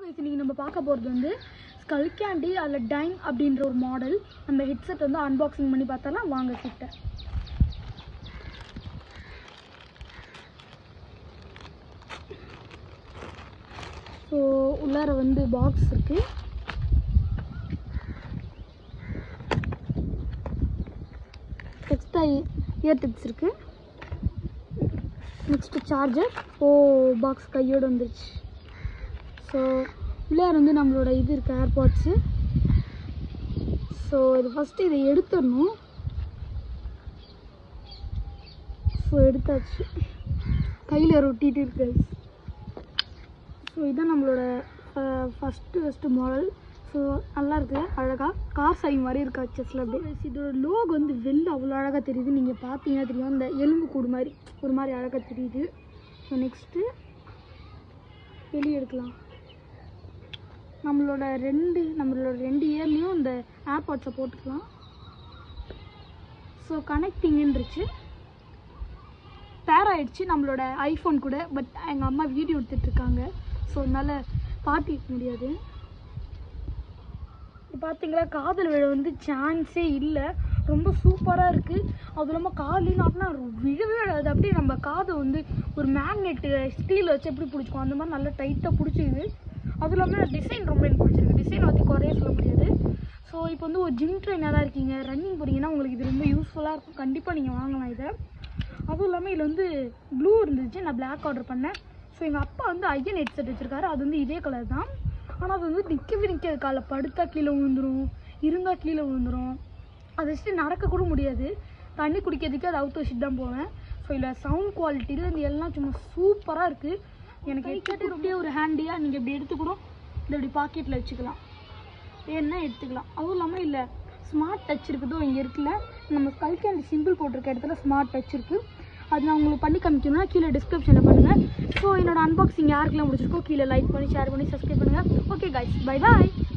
guys, இன்னைக்கு நம்ம பார்க்க போகிறது வந்து ஸ்கல் கேண்டி அதில் டைன் அப்படின்ற ஒரு மாடல் நம்ம ஹெட்செட் வந்து அன்பாக்சிங் பண்ணி பார்த்தலாம் வாங்க கிட்ட ஸோ உள்ளார வந்து பாக்ஸ் இருக்கு எக்ஸ்ட்ரா இயர் டிப்ஸ் இருக்கு நெக்ஸ்ட் சார்ஜர் ஓ பாக்ஸ் கையோடு வந்துருச்சு ஸோ உள்ளார வந்து நம்மளோட இது இருக்குது ஏர்பாட்ஸு ஸோ இது ஃபஸ்ட்டு இதை எடுத்துடணும் ஸோ எடுத்தாச்சு கையில் ஒட்டிட்டு இருக்கு ஸோ இதுதான் நம்மளோட ஃபஸ்ட்டு ஃபஸ்ட்டு மாடல் ஸோ நல்லா இருக்கு அழகாக கார் சை மாதிரி இருக்கா செஸ்ல அப்படியே இதோட லோக் வந்து வெளில அவ்வளோ அழகாக தெரியுது நீங்கள் பார்த்தீங்கன்னா தெரியும் இந்த எலும்பு கூடு மாதிரி ஒரு மாதிரி அழகாக தெரியுது ஸோ நெக்ஸ்ட்டு வெளியே எடுக்கலாம் நம்மளோட ரெண்டு நம்மளோட ரெண்டு இயர்லேயும் இந்த ஏர்பாட்ஸை போட்டுக்கலாம் ஸோ கனெக்டிங்குன்றுச்சு பேர் ஆயிடுச்சு நம்மளோட ஐஃபோன் கூட பட் எங்கள் அம்மா வீடியோ எடுத்துட்ருக்காங்க ஸோ அதனால் பாட்டிக்க முடியாது இப்போ பார்த்தீங்களா காதல் விழ வந்து சான்ஸே இல்லை ரொம்ப சூப்பராக இருக்குது அதுவும் இல்லாமல் காலையில் நாட்டினா விழவே விழாது அப்படியே நம்ம காதை வந்து ஒரு மேக்னெட்டு ஸ்டீல் வச்சு எப்படி பிடிச்சிக்கும் அந்த மாதிரி நல்லா டைட்டாக பிடிச்சிக்குது அதுவும் இல்லாமல் டிசைன் ரொம்ப எனக்கு பிடிச்சிருக்கு டிசைன் பற்றி குறைய சொல்ல முடியாது ஸோ இப்போ வந்து ஒரு ஜிம் ட்ரைனராக இருக்கீங்க ரன்னிங் போகிறீங்கன்னா உங்களுக்கு இது ரொம்ப யூஸ்ஃபுல்லாக இருக்கும் கண்டிப்பாக நீங்கள் வாங்கலாம் இதை அதுவும் இல்லாமல் இதில் வந்து ப்ளூ இருந்துச்சு நான் பிளாக் ஆர்டர் பண்ணேன் ஸோ எங்கள் அப்பா வந்து ஐயன் ஹெட்செட் வச்சுருக்காரு அது வந்து இதே கலர் தான் ஆனால் அது வந்து நிற்கவே நிற்காது காலை படுத்தா கீழே விழுந்துரும் இருந்தால் கீழே விழுந்துரும் அதை வச்சுட்டு நடக்க கூட முடியாது தண்ணி குடிக்கிறதுக்கு அது அவுட் வச்சுட்டு தான் போவேன் ஸோ இதில் சவுண்ட் குவாலிட்டியில் இந்த எல்லாம் சும்மா சூப்பராக இருக்குது எனக்கு ஹெட்செட் ரொம்ப ஒரு ஹேண்டியாக நீங்கள் இப்படி எடுத்துக்கூடும் இதை இப்படி பாக்கெட்டில் வச்சுக்கலாம் வேணுன்னா எடுத்துக்கலாம் அதுவும் இல்லாமல் இல்லை ஸ்மார்ட் டச் இருக்குதோ இங்கே இருக்குல்ல நம்ம ஸ்கல் கேண்டி சிம்பிள் போட்டிருக்க இடத்துல ஸ்மார்ட் டச் இருக்குது அது நான் உங்களுக்கு பண்ணி காமிக்கணும்னா கீழே டிஸ்கிரிப்ஷனில் பண்ணுங்கள் ஸோ என்னோட அன்பாக்சிங் யாருக்கெல்லாம் முடிச்சிருக்கோ கீழே லைக் பண்ணி ஷேர் பண்ணி சப்ஸ்கிரைப் பண்ணுங்கள் ஓகே கைஸ் பை பாய்